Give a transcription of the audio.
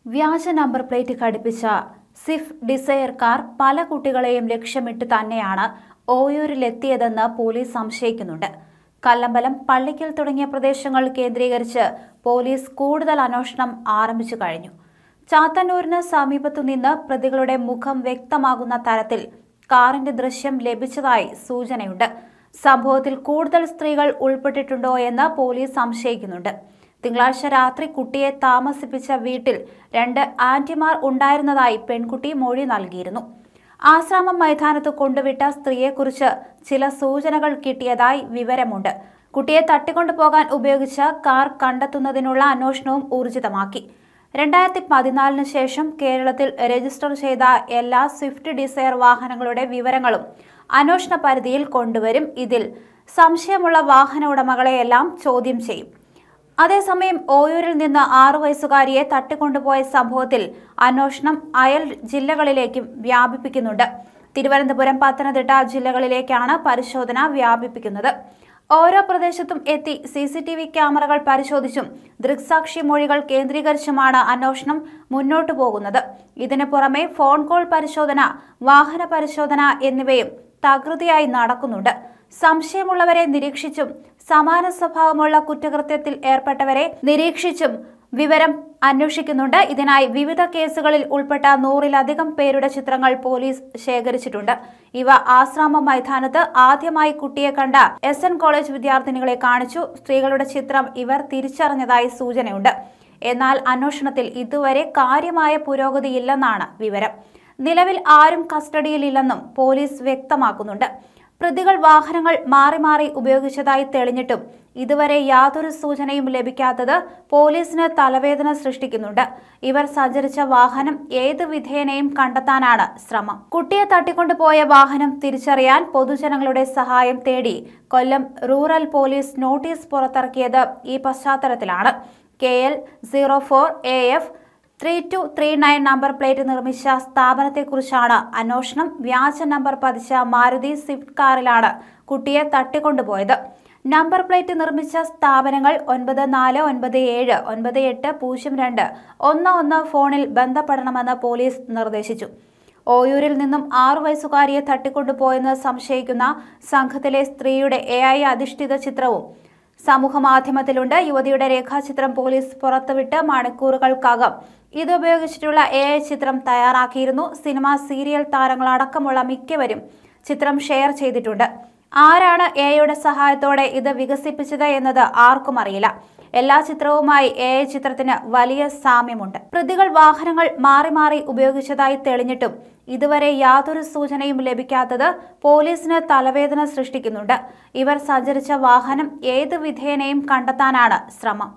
വ്യാജ number plate ഘടിപ്പിച്ച Swift Dzire car പല കുട്ടികളെയും ലക്ഷ്യമിട്ട് തന്നെയാണ് ഓയൂരിലെത്തിയതെന്ന് പോലീസ് സംശയിക്കുന്നുണ്ട് കല്ലമ്പലം പള്ളിക്കൽ തുടങ്ങിയ പ്രദേശങ്ങൾ കേന്ദ്രീകരിച്ച് പോലീസ് കൂടുതൽ അന്വേഷണം ആരംഭിച്ചു കഴിഞ്ഞു ചാത്തന്നൂരിന് സമീപത്തുനിന്ന് പ്രതികളുടെ മുഖം വ്യക്തമാകുന്ന തരത്തിൽ കാറിന്റെ ദൃശ്യം ലഭിച്ചതായി സൂചനയുണ്ട് സംഭവത്തിൽ കൂടുതൽ സ്ത്രീകൾ ഉൾപ്പെട്ടിട്ടുണ്ടോ എന്ന് പോലീസ് സംശയിക്കുന്നുണ്ട് തിങ്കളാഴ്ച രാത്രി കുട്ടിയെ താമസിപ്പിച്ച വീട്ടിൽ രണ്ട് ആന്റിമാർ ഉണ്ടായിരുന്നതായി പെൺകുട്ടി മൊഴി നൽകിയിരുന്നു ആശ്രാമം മൈതാനത്ത് കൊണ്ടുവിട്ട സ്ത്രീയെക്കുറിച്ച് ചില സൂചനകൾ കിട്ടിയതായി വിവരമുണ്ട് കുട്ടിയെ തട്ടിക്കൊണ്ടുപോകാൻ ഉപയോഗിച്ച കാർ കണ്ടെത്തുന്നതിനുള്ള അന്വേഷണവും ഊർജിതമാക്കി രണ്ടായിരത്തി പതിനാലിന് ശേഷം കേരളത്തിൽ രജിസ്റ്റർ ചെയ്ത എല്ലാ സ്വിഫ്റ്റ് ഡിസയർ വാഹനങ്ങളുടെ വിവരങ്ങളും അന്വേഷണ പരിധിയിൽ കൊണ്ടുവരും ഇതിൽ സംശയമുള്ള വാഹന ഉടമകളെയെല്ലാം ചോദ്യം ചെയ്യും അതേസമയം ഓയൂരിൽ നിന്ന് ആറു വയസ്സുകാരിയെ തട്ടിക്കൊണ്ടുപോയ സംഭവത്തിൽ അന്വേഷണം അയൽ ജില്ലകളിലേക്കും വ്യാപിപ്പിക്കുന്നുണ്ട് തിരുവനന്തപുരം പത്തനംതിട്ട ജില്ലകളിലേക്കാണ് പരിശോധന വ്യാപിപ്പിക്കുന്നത് ഓരോ പ്രദേശത്തും എത്തി സി സി ടി വി ക്യാമറകൾ പരിശോധിച്ചും ദൃക്സാക്ഷി മൊഴികൾ കേന്ദ്രീകരിച്ചുമാണ് അന്വേഷണം മുന്നോട്ടു പോകുന്നത് ഇതിനു പുറമെ ഫോൺ കോൾ പരിശോധന വാഹന പരിശോധന എന്നിവയും തകൃതിയായി നടക്കുന്നുണ്ട് സംശയമുള്ളവരെ നിരീക്ഷിച്ചും സമാന സ്വഭാവമുള്ള കുറ്റകൃത്യത്തിൽ ഏർപ്പെട്ടവരെ നിരീക്ഷിച്ചും വിവരം അന്വേഷിക്കുന്നുണ്ട് ഇതിനായി വിവിധ കേസുകളിൽ ഉൾപ്പെട്ട നൂറിലധികം പേരുടെ ചിത്രങ്ങൾ പോലീസ് ശേഖരിച്ചിട്ടുണ്ട് ഇവ ആശ്രാമ മൈതാനത്ത് ആദ്യമായി കുട്ടിയെ കണ്ട എസ് എൻ കോളേജ് വിദ്യാർത്ഥിനികളെ കാണിച്ചു സ്ത്രീകളുടെ ചിത്രം ഇവർ തിരിച്ചറിഞ്ഞതായി സൂചനയുണ്ട് എന്നാൽ അന്വേഷണത്തിൽ ഇതുവരെ കാര്യമായ പുരോഗതിയില്ലെന്നാണ് വിവരം നിലവിൽ ആരും കസ്റ്റഡിയിലില്ലെന്നും പോലീസ് വ്യക്തമാക്കുന്നുണ്ട് പ്രതികൾ വാഹനങ്ങൾ മാറി മാറി ഉപയോഗിച്ചതായി തെളിഞ്ഞിട്ടും ഇതുവരെ യാതൊരു സൂചനയും ലഭിക്കാത്തത് പോലീസിന് തലവേദന സൃഷ്ടിക്കുന്നുണ്ട് ഇവർ സഞ്ചരിച്ച വാഹനം ഏത് വിധേനയും കണ്ടെത്താനാണ് ശ്രമം കുട്ടിയെ തട്ടിക്കൊണ്ടുപോയ വാഹനം തിരിച്ചറിയാൻ പൊതുജനങ്ങളുടെ സഹായം തേടി കൊല്ലം റൂറൽ പോലീസ് നോട്ടീസ് പുറത്തിറക്കിയത് ഈ പശ്ചാത്തലത്തിലാണ് K L zero four A F three two three nine number plate നിർമ്മിച്ച സ്ഥാപനത്തെക്കുറിച്ചാണ് അന്വേഷണം വ്യാജ നമ്പർ പതിച്ച മാരുതി സ്വിഫ്റ്റ് കാറിലാണ് കുട്ടിയെ തട്ടിക്കൊണ്ടുപോയത് നമ്പർ പ്ലേറ്റ് നിർമ്മിച്ച സ്ഥാപനങ്ങൾ ഒൻപത് നാല് ഒൻപത് ഏഴ് ഒൻപത് എട്ട് പൂജ്യം രണ്ട് ഒന്ന് ഒന്ന് ഫോണിൽ ബന്ധപ്പെടണമെന്ന് പോലീസ് നിർദ്ദേശിച്ചു ഓയൂരിൽ നിന്നും ആറു വയസ്സുകാരിയെ തട്ടിക്കൊണ്ടുപോയെന്ന് സംശയിക്കുന്ന സംഘത്തിലെ സ്ത്രീയുടെ എ ഐ അധിഷ്ഠിത ചിത്രവും സമൂഹമാധ്യമത്തിലുണ്ട് യുവതിയുടെ രേഖാചിത്രം പോലീസ് പുറത്തുവിട്ട് മണിക്കൂറുകൾക്കകം ഇത് ഉപയോഗിച്ചിട്ടുള്ള എ ഐ ചിത്രം തയ്യാറാക്കിയിരുന്നു സിനിമ സീരിയൽ താരങ്ങളടക്കമുള്ള മിക്കവരും ചിത്രം ഷെയർ ചെയ്തിട്ടുണ്ട് ആരാണ് എയുടെ സഹായത്തോടെ ഇത് വികസിപ്പിച്ചത് എന്നത് ആർക്കും അറിയില്ല എല്ലാ ചിത്രവുമായി എ ഐ ചിത്രത്തിന് വലിയ സാമ്യമുണ്ട് പ്രതികൾ വാഹനങ്ങൾ മാറി മാറി ഉപയോഗിച്ചതായി തെളിഞ്ഞിട്ടും ഇതുവരെ യാതൊരു സൂചനയും ലഭിക്കാത്തത് പോലീസിന് തലവേദന സൃഷ്ടിക്കുന്നുണ്ട് ഇവർ സഞ്ചരിച്ച വാഹനം ഏത് വിധേനയും കണ്ടെത്താനാണ് ശ്രമം